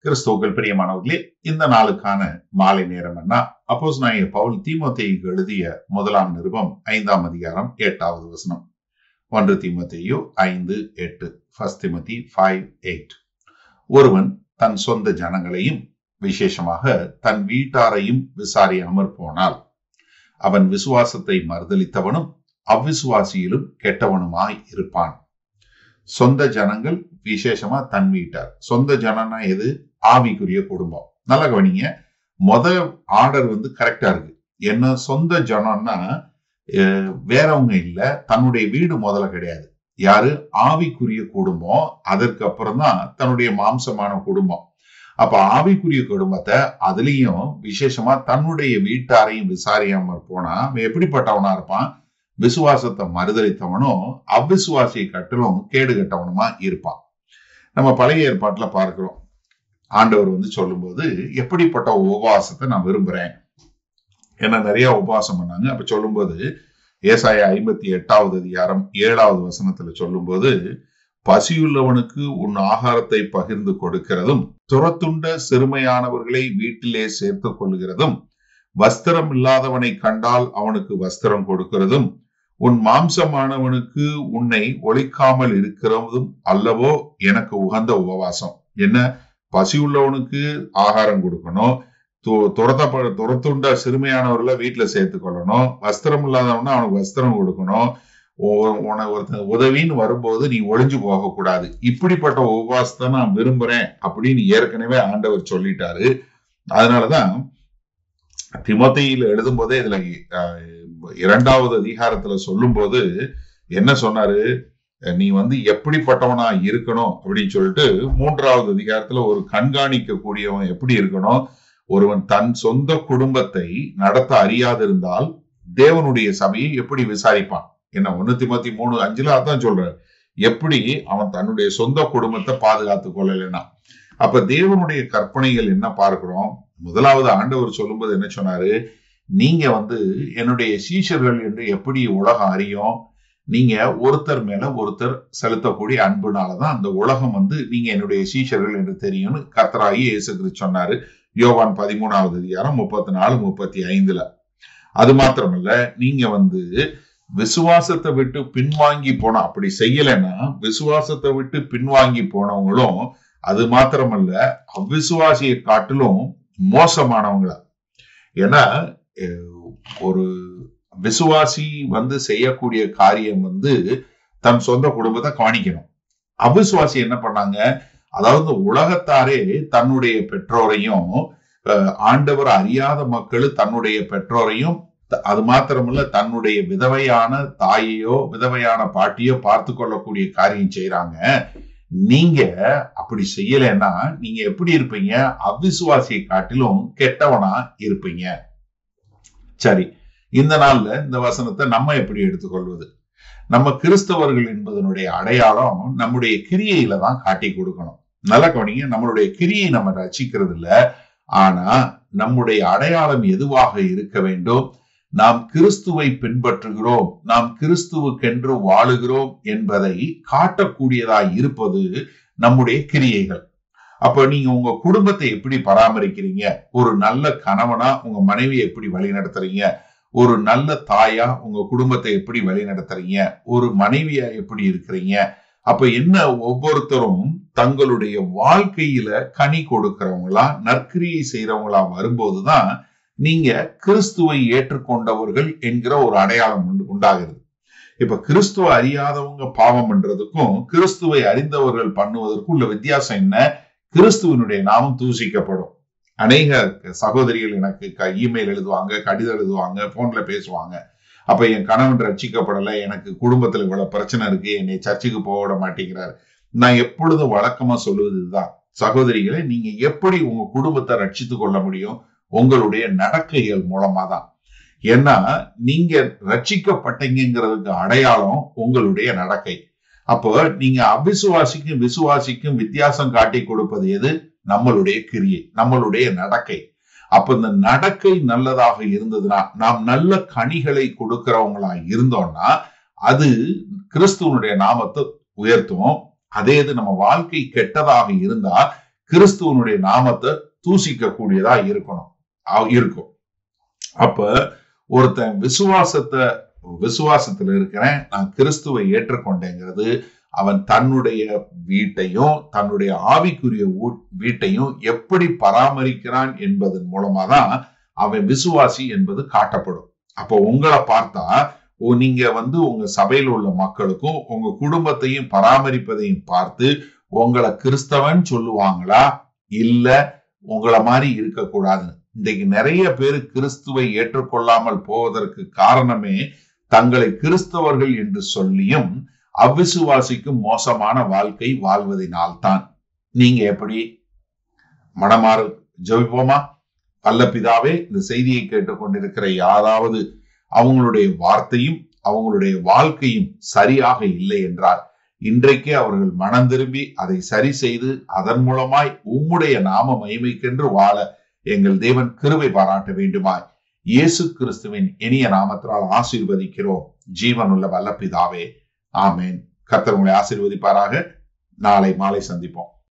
கிறிஸ்துவுக்கள் பிரியமானவர்களே இந்த நாளுக்கான மாலை நேரம் என்ன அப்போஸ் நாய பவுல் தீமோத்தேயுக்கு எழுதிய முதலாம் நிருபம் ஐந்தாம் அதிகாரம் எட்டாவது வசனம் ஒன்று தீமோத்தேயு ஐந்து எட்டு ஃபர்ஸ்ட் திமதி ஃபைவ் எயிட் ஒருவன் தன் சொந்த ஜனங்களையும் விசேஷமாக தன் வீட்டாரையும் விசாரியாமற் போனால் அவன் விசுவாசத்தை மறுதளித்தவனும் அவ்விசுவாசியிலும் கெட்டவனுமாய் இருப்பான் சொந்த ஜனங்கள் விசேஷமா தன் வீட்டார் சொந்த ஜனம்னா எது ஆவிக்குரிய குடும்பம் நல்லா கவனிங்க முத ஆர்டர் வந்து கரெக்டா இருக்கு என்ன சொந்த ஜனம்னா அஹ், வேறவங்க இல்ல தன்னுடைய வீடு முதல்ல கிடையாது யாரு ஆவிக்குரிய குடும்பம் அதற்கு அப்புறம் தான் தன்னுடைய மாம்சமான குடும்பம் அப்ப ஆவிக்குரிய குடும்பத்தை அதுலயும் விசேஷமா தன்னுடைய வீட்டாரையும் விசாரியாம போனா அவன் எப்படிப்பட்டவனா இருப்பான் விசுவாசத்தை மறுதளித்தவனும் அவ்விசுவாசியை கட்டிலும் கேடு கட்டவனுமா இருப்பான் நம்ம பழைய ஏற்பாட்டுல பார்க்கிறோம் ஆண்டவர் வந்து சொல்லும்போது எப்படிப்பட்ட உபவாசத்தை நான் விரும்புறேன் ஏன்னா நிறைய உபவாசம் பண்ணாங்க அப்ப சொல்லும்போது ஏசாயா ஐம்பத்தி எட்டாவது அதிகாரம் ஏழாவது வசனத்துல சொல்லும்போது பசியுள்ளவனுக்கு உன் ஆகாரத்தை பகிர்ந்து கொடுக்கிறதும் துரத்துண்ட சிறுமையானவர்களை வீட்டிலே சேர்த்துக் கொள்கிறதும் வஸ்திரம் இல்லாதவனை கண்டால் அவனுக்கு வஸ்திரம் கொடுக்கிறதும் உன் மாம்சமானவனுக்கு உன்னை ஒழிக்காமல் இருக்கிறதும் அல்லவோ எனக்கு உகந்த உபவாசம் என்ன பசி உள்ளவனுக்கு ஆகாரம் கொடுக்கணும் து- துரத்தப்பட துரத்துண்ட சிறுமையானவர்களை வீட்டுல சேர்த்துக் கொள்ளணும் வஸ்திரம் இல்லாதவனா அவனுக்கு வஸ்திரம் கொடுக்கணும் உ- உனக்கு ஒருத்தன் உதவின்னு வரும்போது நீ ஒளிஞ்சு போக கூடாது இப்படிப்பட்ட உபவாசத்தை நான் விரும்புறேன் அப்படின்னு ஏற்கனவே ஆண்டவர் சொல்லிட்டாரு அதனாலதான் திமோத்தேயில எழுதும் போதே இதுல அஹ், இரண்டாவது அதிகாரத்துல சொல்லும்போது என்ன சொன்னாரு நீ வந்து எப்படிப்பட்டவனா இருக்கணும் அப்படின்னு சொல்லிட்டு மூன்றாவது அதிகாரத்துல ஒரு கண்காணிக்க கூடியவன் எப்படி இருக்கணும் ஒருவன் தன் சொந்த குடும்பத்தை நடத்த அறியாதிருந்தால் தேவனுடைய சபையை எப்படி விசாரிப்பான் என்ன ஒண்ணு திமத்தி மூணு அஞ்சுல அதான் சொல்றாரு எப்படி அவன் தன்னுடைய சொந்த குடும்பத்தை பாதுகாத்து கொள்ளலைன்னா அப்ப தேவனுடைய கற்பனைகள் என்ன பார்க்கிறோம் முதலாவது ஆண்டவர் சொல்லும்போது என்ன சொன்னாரு நீங்க வந்து என்னுடைய சீஷர்கள் என்று எப்படி உலகம் அறியும் நீங்க ஒருத்தர் மேல ஒருத்தர் செலுத்தக்கூடிய அன்புனாலதான் அந்த உலகம் வந்து நீங்க என்னுடைய சீஷர்கள் என்று தெரியும்னு கர்த்தராகி இயேசு கிறிஸ்து சொன்னாரு யோவான் பதிமூணாவது அதிகாரம் முப்பத்தி நாலு முப்பத்தி ஐந்துல அது மாத்திரமல்ல நீங்க வந்து விசுவாசத்தை விட்டு பின்வாங்கி போன அப்படி செய்யலைன்னா விசுவாசத்தை விட்டு பின்வாங்கி போனவங்களும் அது மாத்திரமல்ல அவ்விசுவாசியை காட்டிலும் மோசமானவங்களா ஏன்னா அஹ், ஒரு விசுவாசி வந்து செய்யக்கூடிய காரியம் வந்து தன் சொந்த குடும்பத்தை காணிக்கணும் அவிசுவாசி என்ன பண்ணாங்க அதாவது உலகத்தாரே தன்னுடைய பெற்றோரையும் அஹ், ஆண்டவர் அறியாத மக்கள் தன்னுடைய பெற்றோரையும் த- அது மாத்திரமல்ல தன்னுடைய விதவையான தாயையோ விதவையான பாட்டியோ பார்த்து கொள்ளக்கூடிய காரியம் செய்யறாங்க நீங்க அப்படி செய்யலைன்னா நீங்க எப்படி இருப்பீங்க அவிசுவாசியை காட்டிலும் கெட்டவனா இருப்பீங்க சரி இந்த நாள்ல இந்த வசனத்தை நம்ம எப்படி எடுத்துக்கொள்வது நம்ம கிறிஸ்தவர்கள் என்பதனுடைய அடையாளம் நம்முடைய கிரியையில தான் காட்டி கொடுக்கணும் நல்லா கவனிங்க நம்மளுடைய கிரியை நம்ம ரசிக்கிறது இல்ல ஆனா நம்முடைய அடையாளம் எதுவாக இருக்க வேண்டும் நாம் கிறிஸ்துவை பின்பற்றுகிறோம் நாம் கிறிஸ்துவுக்கென்று வாழுகிறோம் என்பதை காட்டக்கூடியதாய் இருப்பது நம்முடைய கிரியைகள் அப்ப நீங்க உங்க குடும்பத்தை எப்படி பராமரிக்கிறீங்க ஒரு நல்ல கணவனா உங்க மனைவியை எப்படி வழி நடத்துறீங்க ஒரு நல்ல தாயா உங்க குடும்பத்தை எப்படி வழி நடத்துறீங்க ஒரு மனைவியா எப்படி இருக்கிறீங்க அப்ப என்ன ஒவ்வொருத்தரும் தங்களுடைய வாழ்க்கையில கனி கொடுக்கிறவங்களா நற்கிரியை செய்யறவங்களா வரும்போதுதான் நீங்க கிறிஸ்துவை ஏற்றுக்கொண்டவர்கள் என்கிற ஒரு அடையாளம் உண்டு- உண்டாகிறது இப்ப கிறிஸ்துவ அறியாதவங்க பாவம் பண்றதுக்கும் கிறிஸ்துவை அறிந்தவர்கள் பண்ணுவதற்கும் உள்ள வித்தியாசம் என்ன கிறிஸ்துவனுடைய நாமம் தூசிக்கப்படும் அநேக சகோதரிகள் எனக்கு க- இமெயில் எழுதுவாங்க கடிதம் எழுதுவாங்க போன்ல பேசுவாங்க அப்ப என் கணவன் ரட்சிக்கப்படலை எனக்கு குடும்பத்துல இவ்வளவு பிரச்சனை இருக்கு என்னை சர்ச்சுக்கு போக விட மாட்டேங்கிறார் நான் எப்பொழுதும் வழக்கமா சொல்லுவது இதுதான் சகோதரிகளை நீங்க எப்படி உங்க குடும்பத்தை ரட்சித்துக் கொள்ள உங்களுடைய நடக்கைகள் மூலமா தான் ஏன்னா நீங்க ரட்சிக்கப்பட்டீங்கிறதுக்கு அடையாளம் உங்களுடைய நடக்கை அப்போ நீங்க அவிசுவாசிக்கும் விசுவாசிக்கும் வித்தியாசம் காட்டி கொடுப்பது எது நம்மளுடைய கிரியை நம்மளுடைய நடக்கை அப்ப இந்த நடக்கை நல்லதாக இருந்ததுன்னா நாம் நல்ல கனிகளை கொடுக்கிறவங்களா இருந்தோம்னா அது கிறிஸ்துவனுடைய நாமத்தை உயர்த்தும் அதே இது நம்ம வாழ்க்கை கெட்டதாக இருந்தா கிறிஸ்துவனுடைய நாமத்தை தூசிக்க கூடியதா இருக்கணும் அ- இருக்கும் அப்ப ஒருத்தன் விசுவாசத்தை விசுவாசத்துல இருக்கிறேன் நான் கிறிஸ்துவை ஏற்றுக்கொண்டேங்கிறது அவன் தன்னுடைய வீட்டையும் தன்னுடைய ஆவிக்குரிய ஊ- வீட்டையும் எப்படி பராமரிக்கிறான் என்பதன் மூலமா தான் அவன் விசுவாசி என்பது காட்டப்படும் அப்போ உங்களை பார்த்தா ஓ நீங்க வந்து உங்க சபையில் உள்ள மக்களுக்கும் உங்க குடும்பத்தையும் பராமரிப்பதையும் பார்த்து உங்களை கிறிஸ்தவன் சொல்லுவாங்களா இல்ல உங்களை மாதிரி இருக்கக்கூடாதுன்னு இன்றைக்கு நிறைய பேர் கிறிஸ்துவை ஏற்றுக்கொள்ளாமல் போவதற்கு காரணமே தங்களை கிறிஸ்தவர்கள் என்று சொல்லியும் அவ்விசுவாசிக்கும் மோசமான வாழ்க்கை வாழ்வதனால்தான் நீங்க எப்படி மனமாறு ஜெபிப்போமா அல்ல பிதாவே இந்த செய்தியை கேட்டுக்கொண்டிருக்கிற யாராவது அவங்களுடைய வார்த்தையும் அவங்களுடைய வாழ்க்கையும் சரியாக இல்லை என்றால் இன்றைக்கே அவர்கள் மனம் திரும்பி அதை சரி செய்து அதன் மூலமாய் உம்முடைய நாம மகிமைக்கென்று வாழ எங்கள் தேவன் கிருபை பாராட்ட வேண்டுமாய் இயேசு கிறிஸ்துவின் இனிய நாமத்தினால் ஆசீர்வதிக்கிறோம் ஜீவனுள்ள வல்ல பிதாவே ஆமேன் கர்த்தர் உங்களை ஆசீர்வதிப்பாராக நாளை மாலை சந்திப்போம்